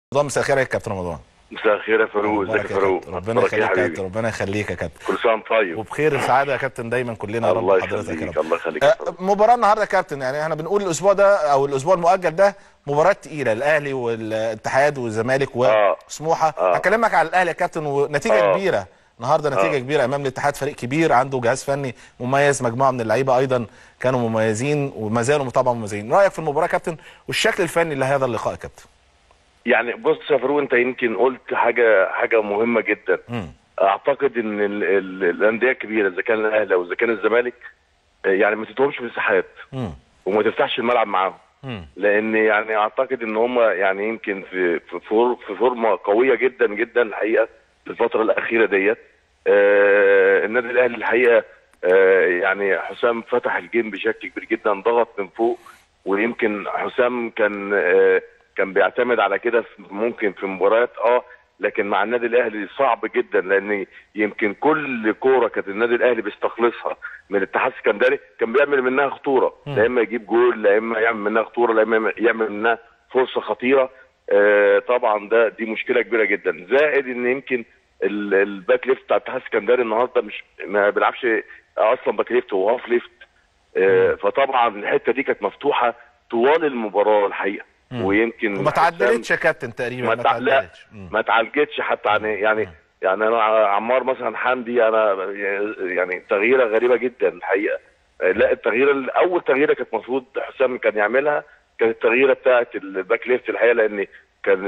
رمضان مساء الخير يا كابتن رمضان مساء الخير يا فاروق ازيك مبارك يا يا فاروق كابتن. ربنا أخبارك إيه يخليك يا يا حبيبي؟ كابتن ربنا يخليك يا كابتن كل سنه وانت طيب وبخير وسعاده يا كابتن دايما كلنا يا رب الله حضرتك يا يخليك رب الله يخليك يا آه، فاروق. مباراه النهارده يا كابتن يعني احنا بنقول الاسبوع ده او الاسبوع المؤجل ده مباراه تقيله الاهلي والاتحاد والزمالك آه. وسموحه آه. هكلمك على الاهلي يا كابتن ونتيجه آه. كبيره النهارده نتيجه آه. كبيره امام الاتحاد فريق كبير عنده جهاز فني مميز مجموعه من اللعيبه ايضا كانوا مميزين وما زالوا طبعا مميزين رايك في المباراه يا كابتن والشكل الفني لهذا اللقاء يا كابتن يعني بص يا فاروق انت يمكن قلت حاجه حاجه مهمه جدا مم. اعتقد ان ال- ال- الانديه الكبيره اذا كان الاهلي او اذا كان الزمالك آه، يعني ما تديهمش مساحات مم. وما تفتحش الملعب معاهم مم. لان يعني اعتقد ان هم يعني يمكن في في فور- في فورمه قويه جدا جدا الحقيقه في الفتره الاخيره ديت آه النادي الاهلي الحقيقه آه يعني حسام فتح الجيم بشكل كبير جدا ضغط من فوق ويمكن حسام كان آه كان بيعتمد على كده في- ممكن في مباريات اه لكن مع النادي الاهلي صعب جدا لان يمكن كل كوره كانت النادي الاهلي بيستخلصها من الاتحاد السكندري كان بيعمل منها خطوره لا اما يجيب جول لا اما يعمل منها خطوره لا اما يعمل منها فرصه خطيره آه طبعا ده دي مشكله كبيره جدا زائد ان يمكن ال- الباك ليفت بتاع الاتحاد السكندري النهارده مش ما بيلعبش اصلا باك ليفت هو هاف ليفت آه فطبعا الحته دي كانت مفتوحه طوال المباراه الحقيقه ويمكن وما حسام- تعدلتش يا كابتن تقريبا ما ما تع... لا تعدلتش مم. ما اتعالجتش حتى عن يعني يعني انا عمار مثلا حمدي انا يعني تغييره غريبه جدا الحقيقه لا التغييره ال- اول تغييره كانت المفروض حسام كان يعملها كانت التغييره بتاعت الباك ليفت الحقيقه لان كان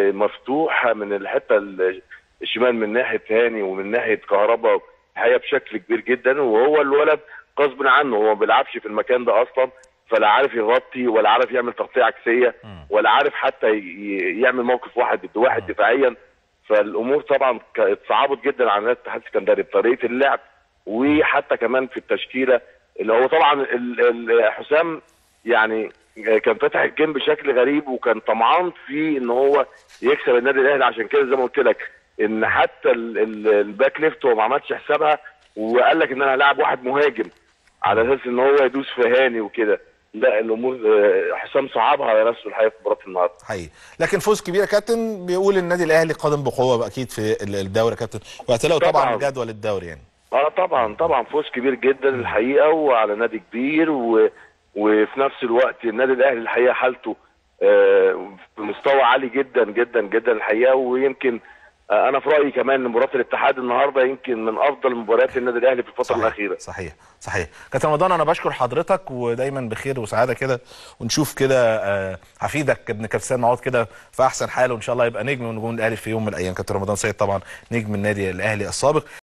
المفتوح من الحته ال- الشمال من ناحيه هاني ومن ناحيه كهربا الحقيقه بشكل كبير جدا وهو الولد غصب عنه هو ما بيلعبش في المكان ده اصلا فلا عارف يغطي ولا عارف يعمل تغطيه عكسيه ولا عارف حتى ي- يعمل موقف واحد ضد واحد دفاعيا فالامور طبعا كانت صعبت جدا على نادي الاتحاد السكندري بطريقه اللعب وحتى كمان في التشكيله اللي هو طبعا ال- ال- حسام يعني كان فاتح الجيم بشكل غريب وكان طمعان في ان هو يكسب النادي الاهلي عشان كده زي ما قلت لك ان حتى ال- ال- الباك ليفت هو ما عملش حسابها وقال لك ان انا هلاعب واحد مهاجم على اساس ان هو يدوس في هاني وكده لا الامور آه، حسام صعبها على نفسه الحقيقه في مباراه النهارده حقيقي لكن فوز كبير يا كابتن بيقول النادي الاهلي قادم بقوه اكيد في ال- الدوري يا كابتن وهتلاقوا طبعا طبعاً. جدول الدوري يعني اه طبعا طبعا فوز كبير جدا الحقيقه وعلى نادي كبير و... وفي نفس الوقت النادي الاهلي الحقيقه حالته آه، في مستوى عالي جدا جدا جدا الحقيقه ويمكن آه، انا في رايي كمان ان مباراه الاتحاد النهارده يمكن من افضل مباريات النادي الاهلي في الفتره صحيح الاخيره صحيح صحيح كابتن رمضان انا بشكر حضرتك ودايما بخير وسعاده كده ونشوف كده آه، حفيدك ابن كابتن معوض كده في احسن حال وان شاء الله يبقى نجم من نجوم الاهلي في يوم من الايام كابتن رمضان سيد طبعا نجم النادي الاهلي السابق